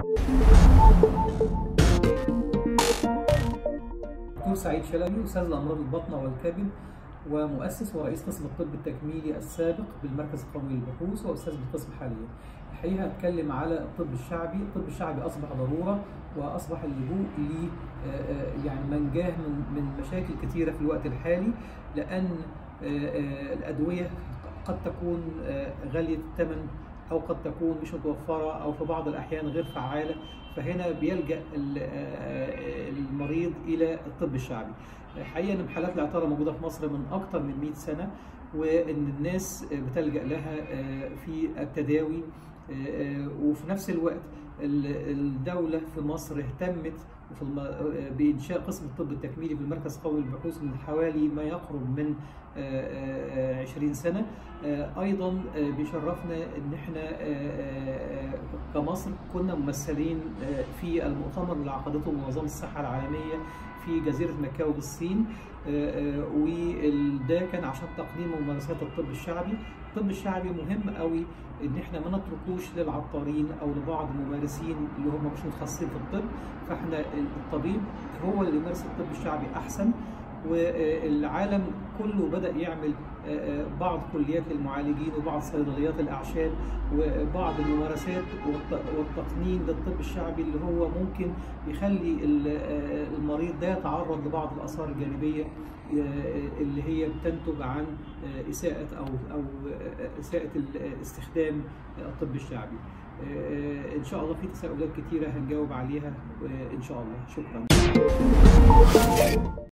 دكتور سعيد شلبي استاذ الامراض البطنه والكبد ومؤسس ورئيس قسم الطب التكميلي السابق بالمركز القومي للبحوث واستاذ بالقسم حاليا. الحقيقه هتكلم على الطب الشعبي، الطب الشعبي اصبح ضروره واصبح اللجوء ل يعني منجاه من من مشاكل كثيره في الوقت الحالي لان الادويه قد تكون غاليه الثمن او قد تكون مش متوفره او في بعض الاحيان غير فعاله فهنا بيلجا المريض الى الطب الشعبي حقيقه ان حالات العطاره موجوده في مصر من اكثر من 100 سنه وان الناس بتلجا لها في التداوي وفي نفس الوقت الدوله في مصر اهتمت في الم... بانشاء قسم الطب التكميلي بالمركز القومي للبحوث من حوالي ما يقرب من 20 سنه ايضا بيشرفنا ان احنا كمصر كنا ممثلين في المؤتمر اللي عقدته منظمه الصحه العالميه في جزيره ماكاو بالصين وده كان عشان تقديم ممارسات الطب الشعبي الطب الشعبي مهم قوي ان احنا ما نتركوش للعطارين او لبعض الممارسين اللي هم مش متخصصين في الطب فاحنا الطبيب هو اللي يمارس الطب الشعبي احسن والعالم كله بدا يعمل بعض كليات المعالجين وبعض صيدليات الاعشاب وبعض الممارسات والتقنين للطب الشعبي اللي هو ممكن يخلي المريض ده يتعرض لبعض الاثار الجانبيه اللي هي بتنتج عن اساءه او او اساءه استخدام الطب الشعبي. ان شاء الله في تساؤلات كثيره هنجاوب عليها ان شاء الله شكرا